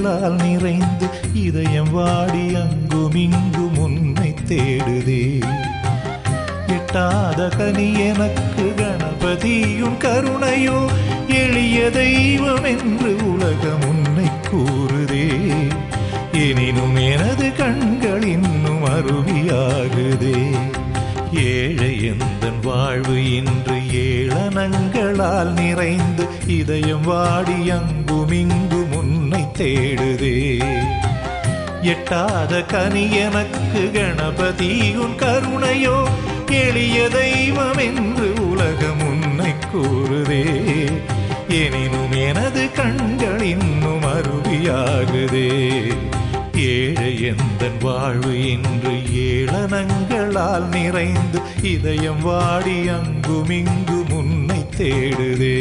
ஏளனங்களால் நிறைந்து இதயம் வாடி அங்கும் இங்கும் உன்னை தேடுதே எட்டாத கனி எனக்கு கணபதியும் கருணையோ எளிய தெய்வம் என்று உலகம் உன்னை கூறுதே எனினும் எனது கண்கள் இன்னும் அருவியாகுதே ஏழை எந்தன் வாழ்வு இன்று ஏளனங்களால் நிறைந்து இதயம் வாடி அங்கும் இங்கும் உன்னை தேடுதே எட்டாத கனி எனக்கு கணபதி உன் கருணையோ எளிய தெய்வம் என்று உலகம் உன்னை கூறுதே எனினும் எனது கண்கள் இன்னும் அருவியாகுதே ஏழை எந்தன் வாழ்வு இன்று ஏளனங்களால் நிறைந்து இதயம் வாடி அங்கும் இங்கும் உன்னை தேடுதே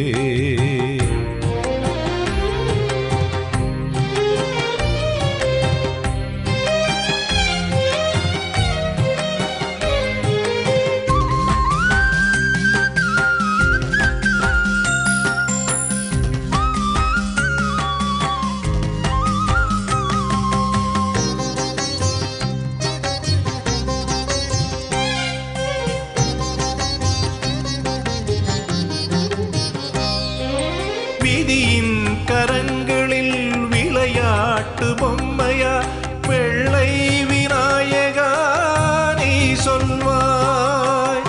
விதியின் கரங்களில் விளையாட்டு பொம்மையா வெள்ளை விநாயகா நீ சொல்வாய்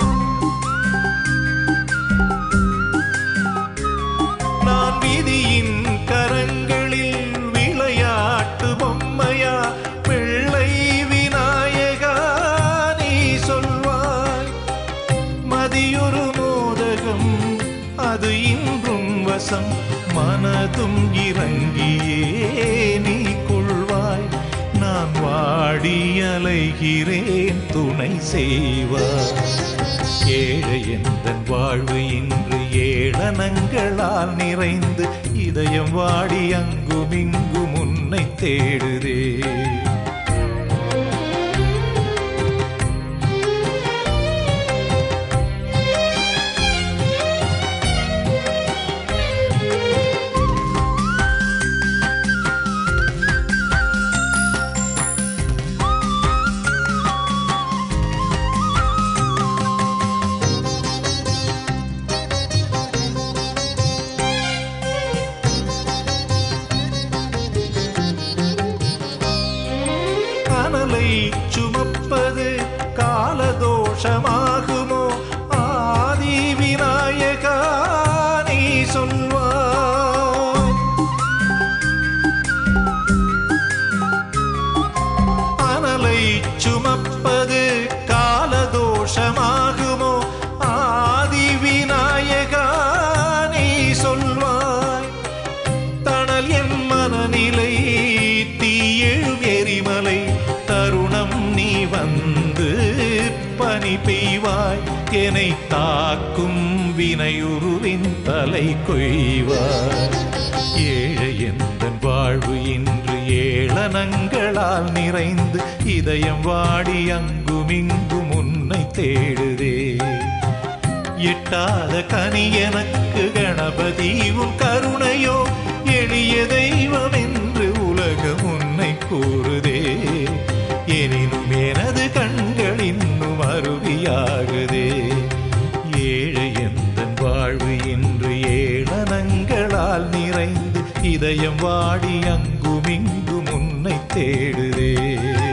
நான் விதியின் கரங்களில் விளையாட்டு பொம்மையா வெள்ளை விநாயகா நீ சொல்வாய் மதியொரு மோதகம் அது இன்றும் வசம் மனதும் இறங்கியே நீ கொள்வாய் நான் வாடி அலைகிறேன் துணை செய்வாய் ஏழை எந்தன் வாழ்வு இன்று ஏளனங்களால் நிறைந்து இதயம் வாடி அங்கும் இங்கும் உன்னை தேடுதே கனலை சுமப்பது காலதோஷமாகுமோ ஆதி விநாயகா நீ சொல்வாய் அனலை சுமப்பது காலதோஷமாகுமோ ஆதி விநாயகா நீ சொல்வாய் தணல் என் மனநிலை தீயெழும் எரிமலை தருணம் நீ வந்து பனி பெய்வாய் என்னை தாக்கும் வினையுருவின் தலை கொய்வாய் ஏழை எந்தன் வாழ்வு இன்று ஏளனங்களால் நிறைந்து இதயம் வாடி அங்கும் இங்கும் உன்னை தேடுதே எட்டாத கனி எனக்கு கணபதி உன் கருணையோ எளிய தெய்வம் என்று உலகம் உன்னை கூறுதே எனினும் எனது கண்கள் இன்னும் அருவியாகுதே ஏழை எந்தன் வாழ்வு இன்று ஏளனங்களால் நிறைந்து இதயம் வாடி அங்கும் இங்கும் உன்னை தேடுதே